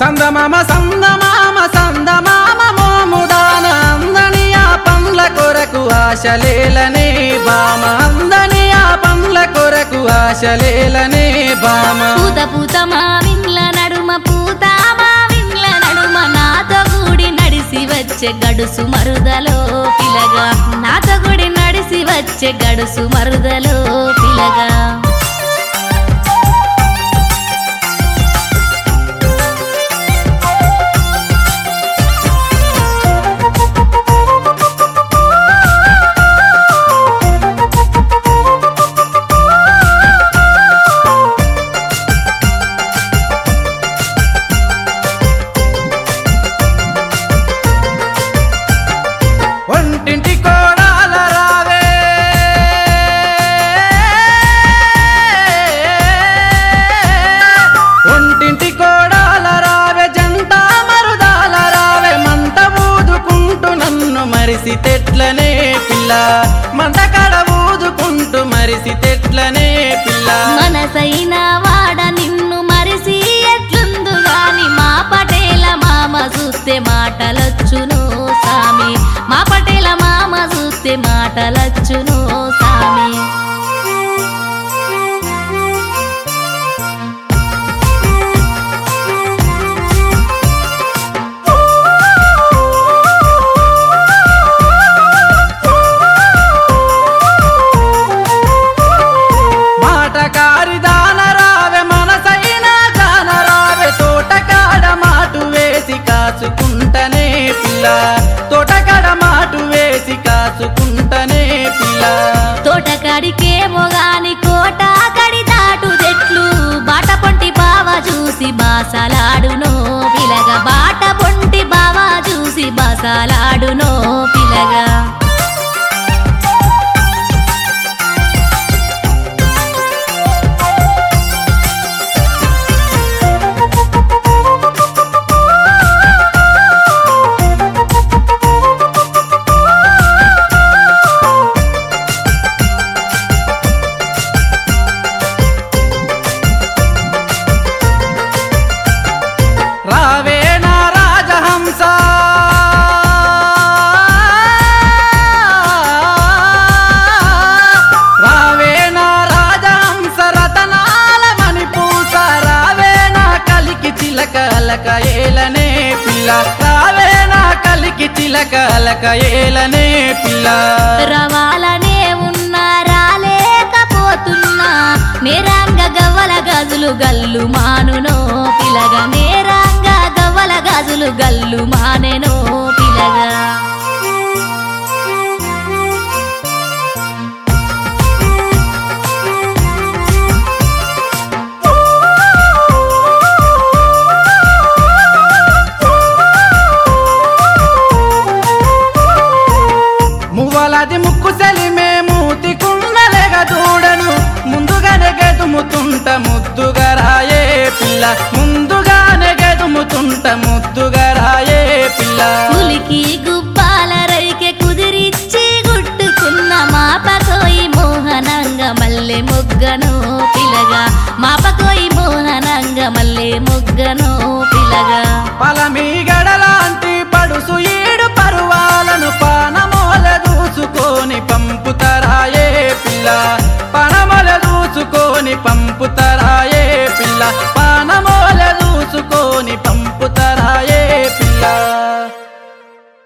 సందమామ సందమామ సందమామ మోముదాన అందని ఆ పండ్ల కొరకు ఆశలేలనే బామ అందని ఆ పండ్ల కొరకు ఆశలేలనే బామ పూత పూత మా విండ్ల నడుమ పూత మా విండ్ల నడుమ నాతో కూడి నడిసి వచ్చే గడుసు మరుదలో పిలగా నాతో కూడి నడిసి వచ్చే గడుసు మరుదలో పిలగా ఒంటింటి కోడాల రావే ఒంటింటి కోడాల రావే జంట మరుదాల రావే మంట ఊదుకుంటూ నన్ను మరిసి తెట్లనే పిల్ల మంట కడ ఊదుకుంటూ మరిసి తెట్లనే పిల్ల మనసైన వాడ నిన్ను మరిసి ఎట్లుందు గాని మా పటేల మామ చూస్తే మాటలొచ్చును సామి మా పటేల మామ చూస్తే మాటలొచ్చును సామి మాటకారి దాన రావే మనసైన జాన రావే తోటకాడ మాటు వేసి కాచుకుంటనే పిల్ల తోటకాడ మాటు వేసి కాచుకుంటనే పిల్ల తోటకాడికేమో గాని కోట కడి దాటు చెట్లు బాట పొంటి బావ చూసి బాసలాడునో పిలగా బాట పొంటి బావ చూసి బాసలాడునో పిలగా రావే నా రాజహంస రావే నా రాజహంస రతనాల మణిపూస రావే నా కలికి చిలక అలక ఏలనే పిల్ల రావే నా కలికి చిలక అలక ఏలనే పిల్ల రవాలనే ఉన్నా రాలేకపోతున్నా నేరాంగ గవ్వల గజులు గల్లు మానునో పిలగా నేరాంగ గవ్వల గజులు గల్లు మానెనో పిలగా మువ్వలది ముక్కు సెలిమే మూతి కుండలేగ దూడను ముందుగానే గెదుముతుంట ముద్దుగా రాయే పిల్ల ముందుగానే గెదుముతుంట ముద్దుగా రాయే పిల్ల పులికి గుబ్బాల రైకె కుదిరిచ్చి గుట్టుకున్న మాపకోయి మోహనంగ మల్లె మొగ్గను పిలగా మాపకోయి మోహనంగ మల్లె మొగ్గను పిలగా పలమీ గడలాంటి పడుసు ఏడు పరువాలను పానమోల దూచుకొని పంపుతరాయే పిల్ల పనమల దూచుకొని పంపుతరాయే పిల్ల